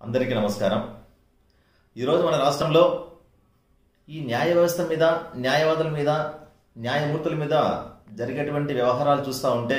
అందరికీ నమస్కారం ఈరోజు మన రాష్ట్రంలో ఈ న్యాయ వ్యవస్థ మీద న్యాయవాదుల మీద న్యాయమూర్తుల మీద జరిగేటువంటి వ్యవహారాలు చూస్తూ ఉంటే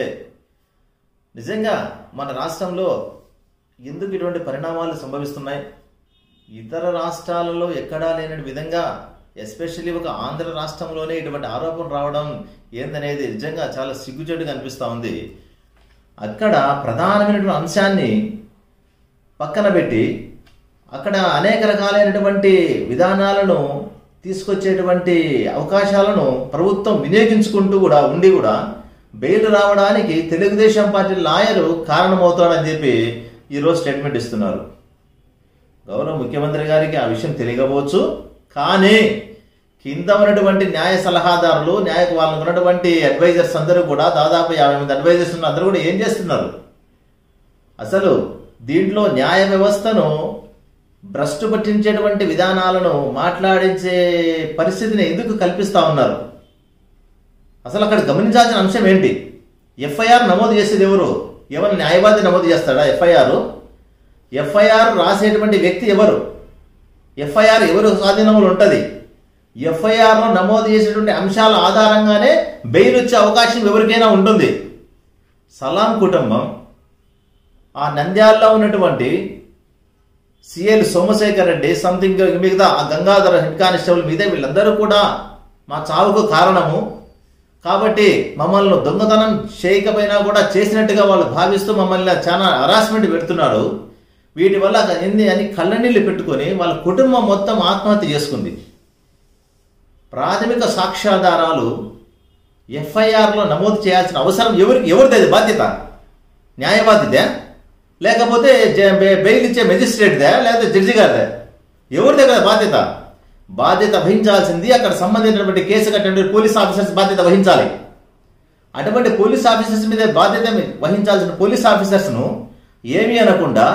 నిజంగా మన రాష్ట్రంలో ఎందుకు ఇటువంటి పరిణామాలు సంభవిస్తున్నాయి ఇతర రాష్ట్రాలలో ఎక్కడా లేని విధంగా ఎస్పెషల్లీ ఒక ఆంధ్ర రాష్ట్రంలోనే ఇటువంటి ఆరోపణ రావడం ఏందనేది నిజంగా చాలా సిగ్గుచేటుగా అనిపిస్తూ ఉంది అక్కడ ప్రధానమైనటువంటి అంశాన్ని పక్కన పెట్టి అక్కడ అనేక రకాలైనటువంటి విధానాలను తీసుకొచ్చేటువంటి అవకాశాలను ప్రభుత్వం వినియోగించుకుంటూ కూడా ఉండి కూడా బెయిల్ రావడానికి తెలుగుదేశం పార్టీ లాయరు కారణమవుతాడని చెప్పి ఈరోజు స్టేట్మెంట్ ఇస్తున్నారు గౌరవ ముఖ్యమంత్రి గారికి ఆ విషయం తెలియకపోవచ్చు కానీ కింద ఉన్నటువంటి న్యాయ సలహాదారులు న్యాయ వాళ్ళకు ఉన్నటువంటి అడ్వైజర్స్ అందరూ కూడా దాదాపు యాభై మంది అడ్వైజర్స్ ఉన్న అందరూ కూడా ఏం చేస్తున్నారు అసలు దీంట్లో న్యాయ వ్యవస్థను భ్రష్టు పట్టించేటువంటి విధానాలను మాట్లాడించే పరిస్థితిని ఎందుకు కల్పిస్తా ఉన్నారు అసలు అక్కడ గమనించాల్సిన అంశం ఏంటి ఎఫ్ఐఆర్ నమోదు చేసేది ఎవరు ఎవరు న్యాయవాది నమోదు చేస్తాడా ఎఫ్ఐఆర్ ఎఫ్ఐఆర్ రాసేటువంటి వ్యక్తి ఎవరు ఎఫ్ఐఆర్ ఎవరు స్వాధీనంలో ఉంటుంది ఎఫ్ఐఆర్లో నమోదు చేసేటువంటి అంశాల ఆధారంగానే బెయిల్ వచ్చే అవకాశం ఎవరికైనా ఉంటుంది సలాం కుటుంబం ఆ నంద్యాలలో ఉన్నటువంటి సిఎల్ సోమశేఖర్ రెడ్డి సంథింగ్ మిగతా ఆ గంగాధర హెడ్ కానిస్టేబుల్ మీద వీళ్ళందరూ కూడా మా చావుకు కారణము కాబట్టి మమ్మల్ని దొంగతనం చేయకపోయినా కూడా చేసినట్టుగా వాళ్ళు భావిస్తూ మమ్మల్ని చాలా హరాస్మెంట్ పెడుతున్నారు వీటి వల్ల ఎన్ని అని కళ్ళనీళ్ళు పెట్టుకొని వాళ్ళ కుటుంబం మొత్తం ఆత్మహత్య చేసుకుంది ప్రాథమిక సాక్ష్యాధారాలు ఎఫ్ఐఆర్లో నమోదు చేయాల్సిన అవసరం ఎవరికి ఎవరిది బాధ్యత న్యాయవాదిదే లేకపోతే జ- బె- బెయిల్ ఇచ్చే మెజిస్ట్రేట్దే లేకపోతే జడ్జి గారిదే ఎవరిదే కదా బాధ్యత బాధ్యత వహించాల్సింది అక్కడ సంబంధించినటువంటి కేసు కట్టినటువంటి పోలీస్ ఆఫీసర్స్ బాధ్యత వహించాలి అటువంటి పోలీస్ ఆఫీసర్స్ మీద బాధ్యత వహించాల్సిన పోలీస్ ఆఫీసర్స్ను ఏమీ అనకుండా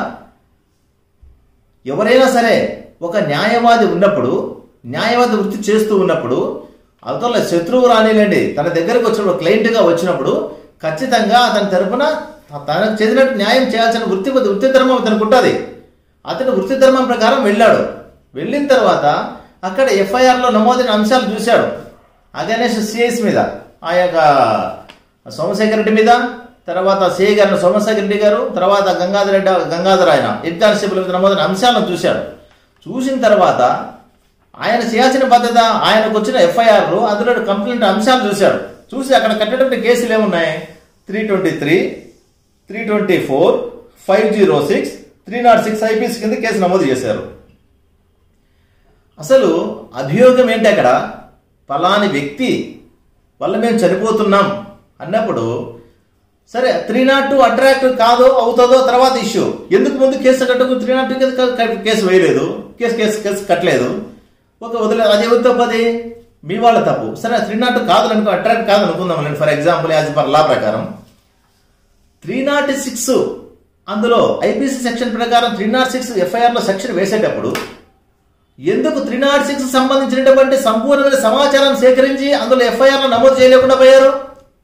ఎవరైనా సరే ఒక న్యాయవాది ఉన్నప్పుడు న్యాయవాది వృత్తి చేస్తూ ఉన్నప్పుడు అవతల శత్రువు రానిలేండి తన దగ్గరకు వచ్చినప్పుడు క్లయింట్గా వచ్చినప్పుడు ఖచ్చితంగా అతని తరపున తనకు చెందినట్టు న్యాయం చేయాల్సిన వృత్తి వృత్తి ధర్మం అతనికి ఉంటుంది అతను వృత్తి ధర్మం ప్రకారం వెళ్ళాడు వెళ్ళిన తర్వాత అక్కడ ఎఫ్ఐఆర్లో నమోదైన అంశాలు చూశాడు అగనేష్ సిఐస్ మీద ఆ యొక్క సోమశేఖర్ రెడ్డి మీద తర్వాత సిఐ గారిని సోమశేఖర్ రెడ్డి గారు తర్వాత గంగాధర్ రెడ్డి గంగాధర్ ఆయన హెడ్ కానిస్టేబుల్ మీద నమోదైన అంశాలను చూశాడు చూసిన తర్వాత ఆయన చేయాల్సిన బాధ్యత ఆయనకు వచ్చిన ఎఫ్ఐఆర్లు అందులో కంప్లైంట్ అంశాలు చూశాడు చూసి అక్కడ కట్టేటువంటి కేసులు ఏమున్నాయి three twenty three three twenty four five zero six three nought six IPS కింద కేసు నమోదు చేశారు అసలు అభియోగం ఏంటి అక్కడ ఫలాని వ్యక్తి వల్ల మేము చనిపోతున్నాం అన్నప్పుడు సరే త్రీ నాట్ టూ అట్రాక్ట్ కాదో అవుతుందో తర్వాత ఇష్యూ ఎందుకు ముందు కేసు కట్టకు త్రీ నాట్ టూ కేసు వేయలేదు కేసు కేసు కేసు కట్టలేదు ఒక వదిలే అది ఎవరి తప్పు అది మీ వాళ్ళ తప్పు సరే త్రీ నాట్ కాదు అనుకో అట్రాక్ట్ కాదు అనుకుందాం for example as per law ప్రకారం త్రీ నాట్ సిక్స్ అందులో ఐపీసీ సెక్షన్ ప్రకారం త్రీ నాట్ సిక్స్ ఎఫ్ఐఆర్లో సెక్షన్ వేసేటప్పుడు ఎందుకు త్రీ నాట్ సిక్స్ సంబంధించినటువంటి సంపూర్ణమైన సమాచారం సేకరించి అందులో ఎఫ్ఐఆర్లో నమోదు చేయలేకుండా పోయారు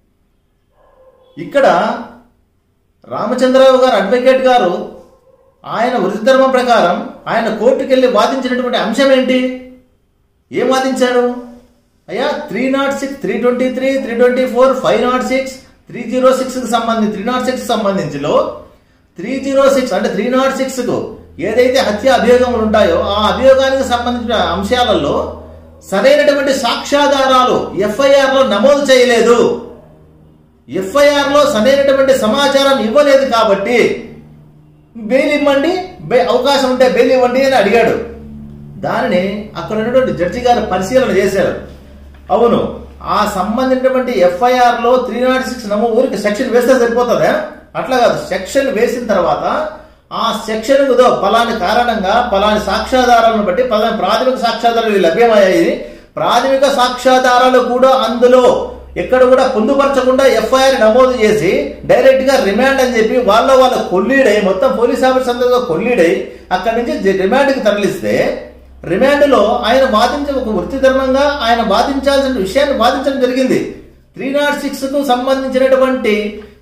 ఇక్కడ రామచంద్రరావు గారు అడ్వకేట్ గారు ఆయన వృత్తి ధర్మం ప్రకారం ఆయన కోర్టుకు వెళ్ళి వాదించినటువంటి అంశం ఏంటి ఏం వాదించాడు అయ్యా three nought six three twenty three three twenty four five nought six three zero సిక్స్కి సంబంధించి త్రీ నాట్ సిక్స్ సంబంధించిలో త్రీ జీరో సిక్స్ అంటే త్రీ నాట్ సిక్స్కు ఏదైతే హత్య అభియోగములు ఉంటాయో ఆ అభియోగానికి సంబంధించిన అంశాలలో సరైనటువంటి సాక్ష్యాధారాలు ఎఫ్ఐఆర్లో నమోదు చేయలేదు ఎఫ్ఐఆర్లో సరైనటువంటి సమాచారం ఇవ్వలేదు కాబట్టి బెయిల్ ఇవ్వండి బె- అవకాశం ఉంటే బెయిల్ ఇవ్వండి అని అడిగాడు దానిని అక్కడ ఉన్నటువంటి జడ్జి గారు పరిశీలన చేశారు అవును ఆ సంబంధించినటువంటి ఎఫ్ఐఆర్ లో త్రీ నాట్ సిక్స్ నమో ఊరికి సెక్షన్ వేస్తే సరిపోతుందా అట్లా కాదు సెక్షన్ వేసిన తర్వాత ఆ సెక్షన్ కుదో పలాని కారణంగా పలాని సాక్ష్యాధారాలను బట్టి పలాని ప్రాథమిక సాక్ష్యాధారాలు లభ్యమయ్యాయి ప్రాథమిక సాక్ష్యాధారాలు కూడా అందులో ఎక్కడ కూడా పొందుపరచకుండా ఎఫ్ఐఆర్ నమోదు చేసి డైరెక్ట్ గా రిమాండ్ అని చెప్పి వాళ్ళ వాళ్ళ కొల్లీడై మొత్తం పోలీస్ ఆఫీసర్ అందరితో కొల్లీడై అక్కడి నుంచి రిమాండ్కి తరలిస్తే రిమాండ్లో ఆయన వాదించే ఒక వృత్తి ధర్మంగా ఆయన వాదించాల్సిన విషయాన్ని వాదించడం జరిగింది త్రీ నాట్ సిక్స్ కు సంబంధించినటువంటి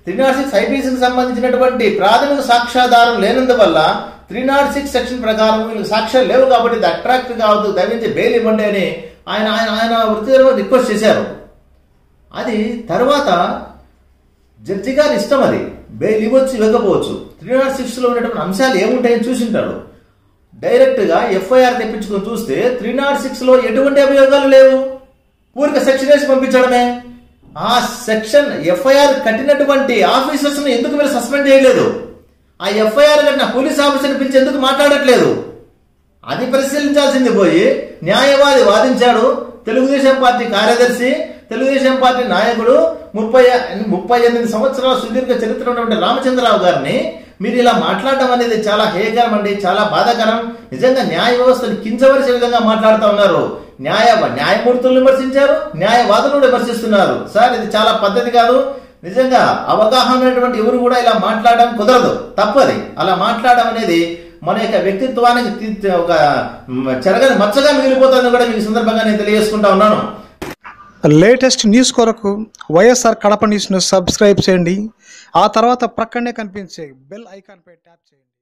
త్రీ నాట్ సిక్స్ ఐపీసీకి సంబంధించినటువంటి ప్రాథమిక సాక్ష్యాధారం లేనందువల్ల త్రీ నాట్ సిక్స్ సెక్షన్ ప్రకారం వీళ్ళకి సాక్ష్యాలు లేవు కాబట్టి ఇది అట్రాక్ట్ కావద్దు దయవించి బెయిల్ ఇవ్వండి అని ఆయన ఆయన ఆయన వృత్తి రిక్వెస్ట్ చేశారు అది తర్వాత జడ్జి గారి ఇష్టం అది బెయిల్ ఇవ్వచ్చు ఇవ్వకపోవచ్చు త్రీ నాట్ సిక్స్లో ఉన్నటువంటి అంశాలు ఏముంటాయని చూసింటాడు డైరెక్ట్గా ఎఫ్ఐఆర్ తెప్పించుకొని చూస్తే త్రీ నాట్ సిక్స్లో ఎటువంటి అభియోగాలు లేవు ఊరిక సెక్షన్ వేసి పంపించడమే ఆ సెక్షన్ ఎఫ్ఐఆర్ కట్టినటువంటి ఆఫీసర్స్ని ఎందుకు మీరు సస్పెండ్ చేయలేదు ఆ ఎఫ్ఐఆర్ కట్టిన పోలీస్ ఆఫీసర్ని పిలిచి ఎందుకు మాట్లాడట్లేదు అది పరిశీలించాల్సింది పోయి న్యాయవాది వాదించాడు తెలుగుదేశం పార్టీ కార్యదర్శి తెలుగుదేశం పార్టీ నాయకుడు ముప్పై ముప్పై ఎనిమిది సంవత్సరాల సుదీర్ఘ చరిత్ర ఉన్నటువంటి రామచంద్రరావు గారిని మీరు ఇలా మాట్లాడటం అనేది చాలా హేయకరం అండి చాలా బాధాకరం నిజంగా న్యాయ వ్యవస్థను కించవలసే విధంగా మాట్లాడుతూ ఉన్నారు న్యాయ న్యాయమూర్తులను విమర్శించారు న్యాయవాదులను విమర్శిస్తున్నారు సార్ ఇది చాలా పద్ధతి కాదు నిజంగా అవగాహన ఉన్నటువంటి ఎవరు కూడా ఇలా మాట్లాడడం కుదరదు తప్పది అలా మాట్లాడడం అనేది మన యొక్క వ్యక్తిత్వానికి తి- ఒక మ్, చెరగని మచ్చగా మిగిలిపోతుందని కూడా మీకు ఈ సందర్భంగా నేను తెలియజేసుకుంటా ఉన్నాను లేటెస్ట్ న్యూస్ కొరకు వైఎస్ఆర్ కడప న్యూస్ను సబ్స్క్రైబ్ చేయండి ఆ తర్వాత ప్రక్కనే కనిపించే బెల్ ఐకాన్పై ట్యాప్ చేయండి